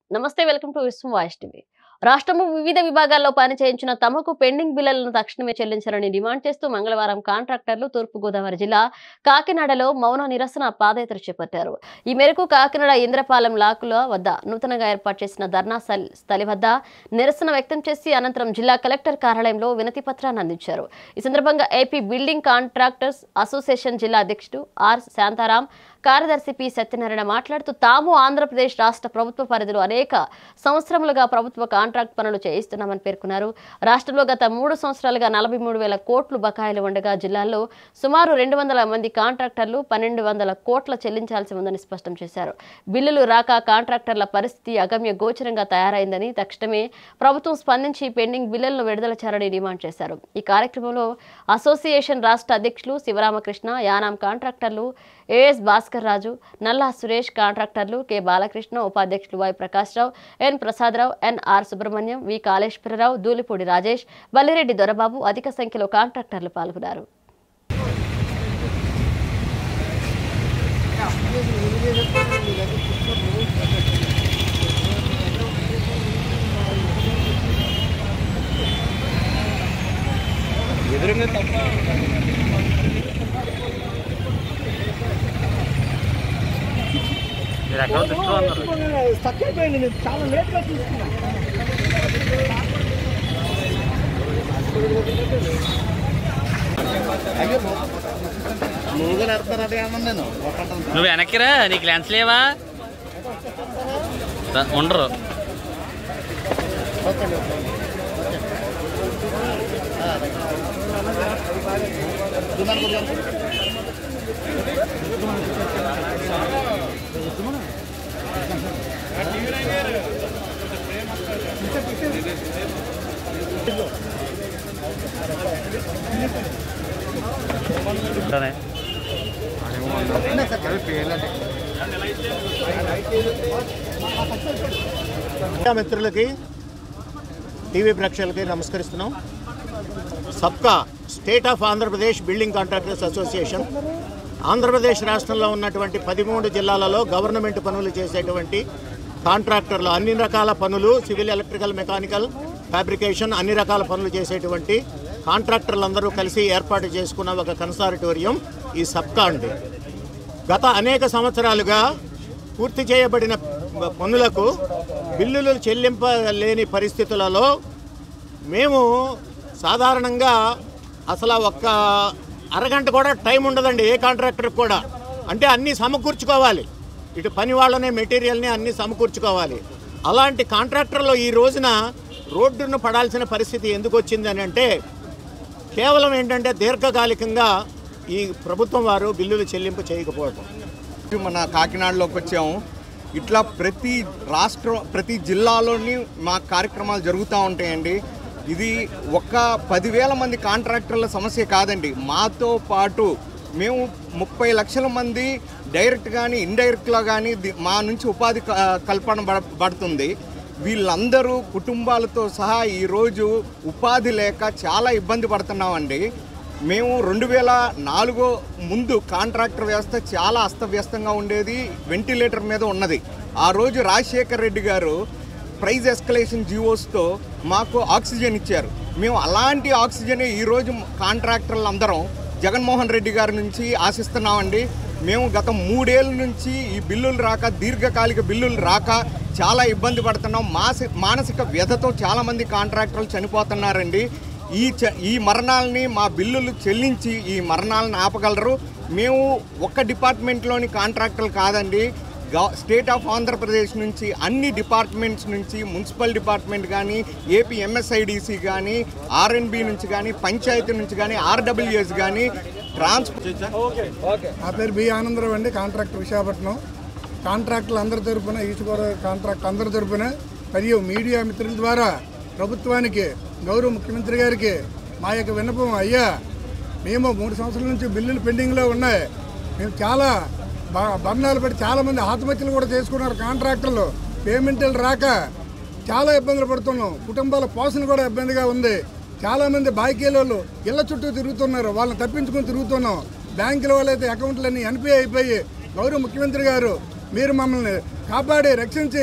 నమస్తే welcome to Vishwam voice TV రాష్ట్రము వివిధ విభాగాల్లో పని చేయించిన తమకు పెండింగ్ బిల్లులను తక్షణమే చెల్లించాలని డిమాండ్ చేస్తూ మంగళవారం కాంట్రాక్టర్లు తూర్పుగోదావరి జిల్లా కాకినాడలో మౌన నిరసన పాదయాత్ర చేపట్టారు ఈ మేరకు కాకినాడ ఇంద్రపాలెం లాకుల వద్ద నూతనంగా ఏర్పాటు చేసిన ధర్నా స్థల్- స్థలి వద్ద నిరసన వ్యక్తం చేసి అనంతరం జిల్లా కలెక్టర్ కార్యాలయంలో వినతి పత్రాన్ని అందించారు ఈ సందర్భంగా ఏపీ బిల్డింగ్ కాంట్రాక్టర్స్ అసోసియేషన్ జిల్లా అధ్యక్షుడు ఆర్ శాంతారాం కార్యదర్శి పి సత్యనారాయణ మాట్లాడుతూ తాము ఆంధ్రప్రదేశ్ రాష్ట్ర ప్రభుత్వ పరిధిలో అనేక సంవత్సరములుగా ప్రభుత్వ కాంట్రాక్ట్ పనులు చేయిస్తున్నామని పేర్కొన్నారు రాష్ట్రంలో గత మూడు సంవత్సరాలుగా నలభై మూడు వేల కోట్లు బకాయిలు ఉండగా జిల్లాలో సుమారు రెండు వందల మంది కాంట్రాక్టర్లు పన్నెండు వందల కోట్ల చెల్లించాల్సి ఉందని స్పష్టం చేశారు బిల్లులు రాక కాంట్రాక్టర్ల పరిస్థితి అగమ్య గోచరంగా తయారైందని తక్షణమే ప్రభుత్వం స్పందించి పెండింగ్ బిల్లులను విడుదల చేయాలని డిమాండ్ చేశారు ఈ కార్యక్రమంలో అసోసియేషన్ రాష్ట్ర అధ్యక్షులు శివరామకృష్ణ యానాం కాంట్రాక్టర్లు ఏఎస్ భాస్కర్ రాజు నల్లా సురేష్ కాంట్రాక్టర్లు కె బాలకృష్ణ ఉపాధ్యక్షులు Y Prakasharao N Prasadarao N R Subrahmanyam V Kaleswararao Dhulipudi Rajesh Ballireddy Dorababu అధిక సంఖ్యలో కాంట్రాక్టర్లు పాల్గొన్నారు ఎదురుగా తప్ప మీరు ఎక్కడ దృష్టిలో ఉన్నారు స్టక్ అయిపోయింది నేను చాలా లేట్గా తీసుకున్నా నువ్వుగా నడుతున్నాడు ఏమన్నా నేను ఒకటం నువ్వు వెనక్కిరా నీకు లెన్స్ లేవా ద- ఉండరు ఉంటానే. మీడియా మిత్రులకి టీవీ ప్రేక్షకులకి నమస్కరిస్తున్నాం సబ్కా state of Andhra Pradesh building contractors association Andhra Pradesh రాష్ట్రంలో ఉన్నటువంటి పదిమూడు జిల్లాలలో గవర్నమెంట్ పనులు చేసేటువంటి కాంట్రాక్టర్లు అన్ని రకాల పనులు సివిల్ ఎలక్ట్రికల్ మెకానికల్ ఫ్యాబ్రికేషన్ అన్ని రకాల పనులు చేసేటువంటి కాంట్రాక్టర్లందరూ కలిసి ఏర్పాటు చేసుకున్న ఒక కన్సారిటోరియం ఈ సబ్కా అండి గత అనేక సంవత్సరాలుగా పూర్తి చేయబడిన పనులకు బిల్లులు చెల్లింపలేని పరిస్థితులలో మేము సాధారణంగా అసలు ఒక్క అరగంట కూడా టైం ఉండదండి ఏ కాంట్రాక్టర్ కూడా అంటే అన్నీ సమకూర్చుకోవాలి ఇటు పని వాళ్ళని మెటీరియల్ని అన్నీ సమకూర్చుకోవాలి అలాంటి కాంట్రాక్టర్లో ఈ రోజున రోడ్డును పడాల్సిన పరిస్థితి ఎందుకు వచ్చిందని అంటే కేవలం ఏంటంటే దీర్ఘకాలికంగా ఈ ప్రభుత్వం వారు బిల్లులు చెల్లింపు చేయకపోవడం మన కాకినాడలోకి వచ్చాము ఇట్లా ప్రతి రాష్ట్రం ప్రతి జిల్లాలోని మా కార్యక్రమాలు జరుగుతూ ఉంటాయండి ఇది ఒక్క పదివేల మంది కాంట్రాక్టర్ల సమస్య కాదండి మాతో పాటు మేము ముప్పై లక్షల మంది డైరెక్ట్ కానీ ఇండైరెక్ట్గా కానీ ది- మా నుంచి ఉపాధి క- కల్పన బడ- పడుతుంది వీళ్ళందరూ కుటుంబాలతో సహా ఈరోజు ఉపాధి లేక చాలా ఇబ్బంది పడుతున్నామండి మేము రెండు వేల నాలుగో ముందు కాంట్రాక్టర్ వ్యవస్థ చాలా అస్తవ్యస్తంగా ఉండేది వెంటిలేటర్ మీద ఉన్నది ఆ రోజు రాజశేఖర్ రెడ్డి గారు ప్రైజ్ ఎస్కలేషన్ జియోస్తో మాకు ఆక్సిజన్ ఇచ్చారు మేము అలాంటి ఆక్సిజనే ఈరోజు కాంట్రాక్టర్లు అందరం జగన్మోహన్ రెడ్డి గారి నుంచి ఆశిస్తున్నామండి మేము గత మూడేళ్ళ నుంచి ఈ బిల్లులు రాక దీర్ఘకాలిక బిల్లులు రాక చాలా ఇబ్బంది పడుతున్నాం మాసి మానసిక వ్యధతో చాలామంది కాంట్రాక్టర్లు చనిపోతున్నారండి ఈ చ ఈ మరణాలని మా బిల్లులు చెల్లించి ఈ మరణాలను ఆపగలరు మేము ఒక్క డిపార్ట్మెంట్లోని కాంట్రాక్టర్లు కాదండి గవ స్టేట్ ఆఫ్ ఆంధ్రప్రదేశ్ నుంచి అన్ని డిపార్ట్మెంట్స్ నుంచి మున్సిపల్ డిపార్ట్మెంట్ కానీ ఏపీ ఎంఎస్ఐడిసి కానీ ఆర్ఎన్బి నుంచి కానీ పంచాయతీ నుంచి కానీ ఆర్డబ్ల్యూఎస్ కానీ ట్రాన్స్పోర్ట్ నా పేరు బి ఆనందరావు అండి కాంట్రాక్టర్ విశాఖపట్నం కాంట్రాక్టులు అందరి తరపున ఈస్ట్ గోదావరి కాంట్రాక్ట్ అందరి తరపున మరియు మీడియా మిత్రుల ద్వారా ప్రభుత్వానికి గౌరవ ముఖ్యమంత్రి గారికి మా యొక్క విన్నపం అయ్యా మేము మూడు సంవత్సరాల నుంచి బిల్లులు పెండింగ్లో ఉన్నాయి మేము చాలా బ- బర్ణాలు పెట్టి చాలామంది ఆత్మహత్యలు కూడా చేసుకున్నారు కాంట్రాక్టర్లు పేమెంట్లు రాక చాలా ఇబ్బందులు పడుతున్నాం కుటుంబాల పోషణ కూడా ఇబ్బందిగా ఉంది చాలామంది బాకీలలో ఇళ్ల చుట్టూ తిరుగుతున్నారు వాళ్ళని తప్పించుకొని తిరుగుతున్నాం బ్యాంకుల వాళ్ళైతే అకౌంట్లన్నీ ఎన్పిఐ అయిపోయి గౌరవ ముఖ్యమంత్రి గారు మీరు మమ్మల్ని కాపాడి రక్షించి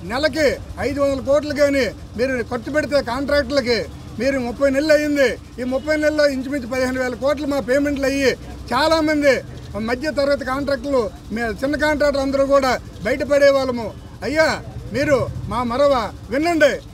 నెలకి ఐదు వందల కోట్లు కానీ మీరు ఖర్చు పెడితే కాంట్రాక్టులకి మీరు ముప్పై నెలలు అయ్యింది ఈ ముప్పై నెలల్లో ఇంచుమించు పదిహేను వేల కోట్లు మా పేమెంట్లు అయ్యి చాలామంది మధ్య తరగతి కాంట్రాక్టులు మీ చిన్న కాంట్రాక్టులు అందరూ కూడా బయటపడే వాళ్ళము అయ్యా మీరు మా మరవ వినండి